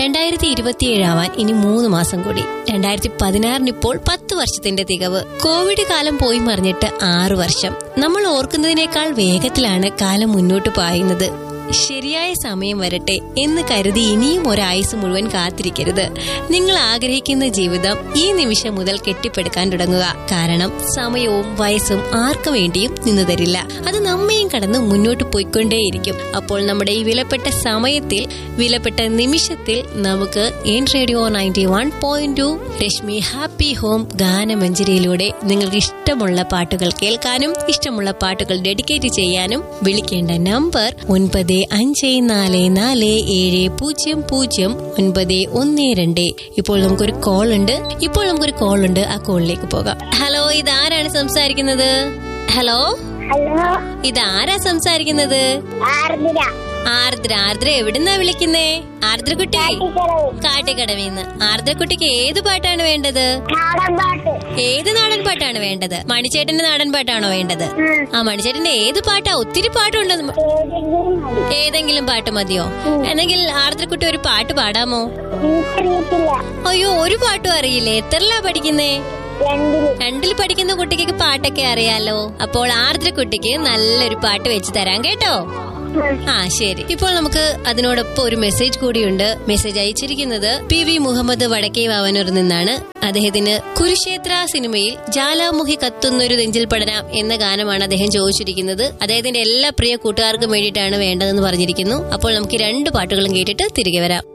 രണ്ടായിരത്തി ഇരുപത്തിയേഴാവാൻ ഇനി മൂന്ന് മാസം കൂടി രണ്ടായിരത്തി പതിനാറിന് ഇപ്പോൾ പത്ത് വർഷത്തിന്റെ തികവ് കോവിഡ് കാലം പോയി മറിഞ്ഞിട്ട് ആറു വർഷം നമ്മൾ ഓർക്കുന്നതിനേക്കാൾ വേഗത്തിലാണ് കാലം മുന്നോട്ട് പായുന്നത് ശരിയായ സമയം വരട്ടെ എന്ന് കരുതി ഇനിയും ഒരായുസ് മുഴുവൻ കാത്തിരിക്കരുത് നിങ്ങൾ ആഗ്രഹിക്കുന്ന ജീവിതം ഈ നിമിഷം മുതൽ കെട്ടിപ്പടുക്കാൻ തുടങ്ങുക കാരണം സമയവും വയസ്സും ആർക്കു വേണ്ടിയും നിന്നു തരില്ല അത് നമ്മയും കടന്ന് മുന്നോട്ട് പോയിക്കൊണ്ടേയിരിക്കും അപ്പോൾ നമ്മുടെ ഈ വിലപ്പെട്ട സമയത്തിൽ വിലപ്പെട്ട നിമിഷത്തിൽ നമുക്ക് N radio ninety one point two Rashmi happy home ഗാനമഞ്ജരിയിലൂടെ നിങ്ങൾക്ക് ഇഷ്ടമുള്ള പാട്ടുകൾ കേൾക്കാനും ഇഷ്ടമുള്ള പാട്ടുകൾ ഡെഡിക്കേറ്റ് ചെയ്യാനും വിളിക്കേണ്ട നമ്പർ ഒൻപത് അഞ്ച് നാല് നാല് ഏഴ് പൂജ്യം പൂജ്യം ഒൻപത് ഒന്ന് രണ്ട് ഇപ്പോൾ നമുക്കൊരു കോൾ ഉണ്ട് ഇപ്പോൾ നമുക്കൊരു കോൾ ഉണ്ട് ആ കോളിലേക്ക് പോകാം ഹലോ ഇതാരാണ് സംസാരിക്കുന്നത് ഹലോ ഹലോ ഇതാരാ സംസാരിക്കുന്നത് ആർദ്ര ആർദ്ര ആർദ്ര എവിടുന്നാ വിളിക്കുന്നേ ആർദ്രക്കുട്ടി കാട്ടിക്കടവ് കാട്ടിക്കടവിന്ന് ആർദ്രക്കുട്ടിക്ക് ഏത് പാട്ടാണ് വേണ്ടത് നാടൻ പാട്ട് ഏത് നാടൻ പാട്ടാണ് വേണ്ടത് മണിച്ചേട്ടന്റെ നാടൻ പാട്ടാണോ വേണ്ടത് ഉം. ആ മണിച്ചേട്ടന്റെ ഏത് പാട്ടാ ഒത്തിരി പാട്ടുണ്ട് ഏതെങ്കിലും മതി ഏതെങ്കിലും പാട്ട് മതിയോ എന്നെങ്കിൽ ആർദ്രക്കുട്ടി ഒരു പാട്ട് പാടാമോ എനിക്കറിയത്തില്ല അയ്യോ ഒരു പാട്ടും അറിയില്ലേ എത്രലാ പഠിക്കുന്നേ രണ്ടില് രണ്ടിൽ പഠിക്കുന്ന കുട്ടിക്ക് പാട്ടൊക്കെ അറിയാലോ അപ്പോൾ ആർദ്രക്കുട്ടിക്ക് നല്ലൊരു പാട്ട് വെച്ച് തരാം കേട്ടോ ഉം. ആ ശരി ഇപ്പോൾ നമുക്ക് അതിനോടൊപ്പം ഒരു മെസ്സേജ് കൂടിയുണ്ട് മെസ്സേജ് അയച്ചിരിക്കുന്നത് പി വി മുഹമ്മദ് വടക്കേ വാവനൂരിൽ നിന്നാണ് അദ്ദേഹത്തിന് കുരുക്ഷേത്ര സിനിമയിൽ ജാലാമുഖി കത്തുന്നൊരു നെഞ്ചിൽ പടരാം എന്ന ഗാനമാണ് അദ്ദേഹം ചോദിച്ചിരിക്കുന്നത് അദ്ദേഹത്തിന്റെ എല്ലാ പ്രിയ കൂട്ടുകാർക്കും വേണ്ടിയിട്ടാണ് വേണ്ടതെന്ന് പറഞ്ഞിരിക്കുന്നു അപ്പോൾ നമുക്ക് രണ്ട് പാട്ടുകളും കേട്ടിട്ട് തിരികെ വരാം